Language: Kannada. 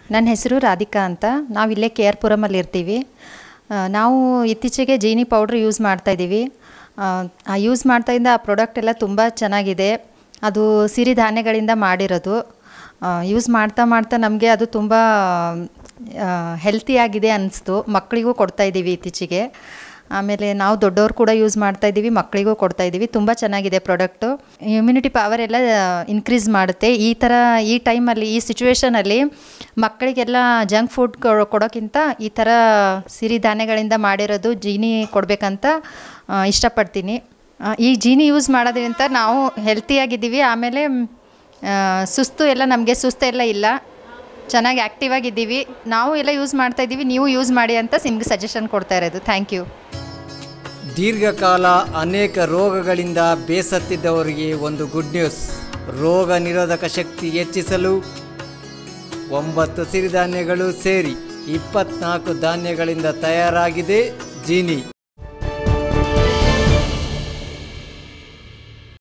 ನನ್ನ ಹೆಸರು ರಾಧಿಕಾ ಅಂತ ನಾವು ಇಲ್ಲೇ ಕೆ ಆರ್ ಪುರಮಲ್ಲಿ ಇರ್ತೀವಿ ಆ, ನಾವು ಇತ್ತೀಚೆಗೆ ಜೀನಿ ಪೌಡ್ರ್ ಯೂಸ್ ಮಾಡ್ತಾಯಿದ್ದೀವಿ ಆ ಯೂಸ್ ಮಾಡ್ತಾಯಿಂದ ಆ ಪ್ರಾಡಕ್ಟ್ ಎಲ್ಲ ತುಂಬ ಚೆನ್ನಾಗಿದೆ ಅದು ಸಿರಿಧಾನ್ಯಗಳಿಂದ ಮಾಡಿರೋದು ಯೂಸ್ ಮಾಡ್ತಾ ಮಾಡ್ತಾ ನಮಗೆ ಅದು ತುಂಬ ಹೆಲ್ತಿಯಾಗಿದೆ ಅನ್ನಿಸ್ತು ಮಕ್ಕಳಿಗೂ ಕೊಡ್ತಾಯಿದ್ದೀವಿ ಇತ್ತೀಚೆಗೆ ಆಮೇಲೆ ನಾವು ದೊಡ್ಡವ್ರು ಕೂಡ ಯೂಸ್ ಮಾಡ್ತಾ ಇದ್ದೀವಿ ಮಕ್ಕಳಿಗೂ ಕೊಡ್ತಾ ಇದ್ದೀವಿ ತುಂಬ ಚೆನ್ನಾಗಿದೆ ಪ್ರಾಡಕ್ಟು ಇಮ್ಯುನಿಟಿ ಪವರ್ ಎಲ್ಲ ಇನ್ಕ್ರೀಸ್ ಮಾಡುತ್ತೆ ಈ ಥರ ಈ ಟೈಮಲ್ಲಿ ಈ ಸಿಚುವೇಷನಲ್ಲಿ ಮಕ್ಕಳಿಗೆಲ್ಲ ಜಂಕ್ ಫುಡ್ ಕೊಡೋಕ್ಕಿಂತ ಈ ಥರ ಸಿರಿಧಾನ್ಯಗಳಿಂದ ಮಾಡಿರೋದು ಜೀನಿ ಕೊಡಬೇಕಂತ ಇಷ್ಟಪಡ್ತೀನಿ ಆ, ಈ ಜೀನಿ ಯೂಸ್ ಮಾಡೋದ್ರಿಂದ ನಾವು ಹೆಲ್ತಿಯಾಗಿದ್ದೀವಿ ಆಮೇಲೆ ಆ, ಸುಸ್ತು ಎಲ್ಲ ನಮಗೆ ಸುಸ್ತು ಎಲ್ಲ ಇಲ್ಲ ಚೆನ್ನಾಗಿ ಆ್ಯಕ್ಟಿವ್ ಆಗಿದ್ದೀವಿ ನಾವು ಎಲ್ಲ ಯೂಸ್ ಮಾಡ್ತಾ ಇದ್ದೀವಿ ನೀವು ಯೂಸ್ ಮಾಡಿ ಅಂತ ನಿಮ್ಗೆ ಸಜೆಷನ್ ಕೊಡ್ತಾ ಇರೋದು ಥ್ಯಾಂಕ್ ಯು ದೀರ್ಘಕಾಲ ಅನೇಕ ರೋಗಗಳಿಂದ ಬೇಸತ್ತಿದ್ದವರಿಗೆ ಒಂದು ಗುಡ್ ನ್ಯೂಸ್ ರೋಗ ನಿರೋಧಕ ಶಕ್ತಿ ಹೆಚ್ಚಿಸಲು ಒಂಬತ್ತು ಸಿರಿಧಾನ್ಯಗಳು ಸೇರಿ ಇಪ್ಪತ್ನಾಲ್ಕು ಧಾನ್ಯಗಳಿಂದ ತಯಾರಾಗಿದೆ ಜೀನಿ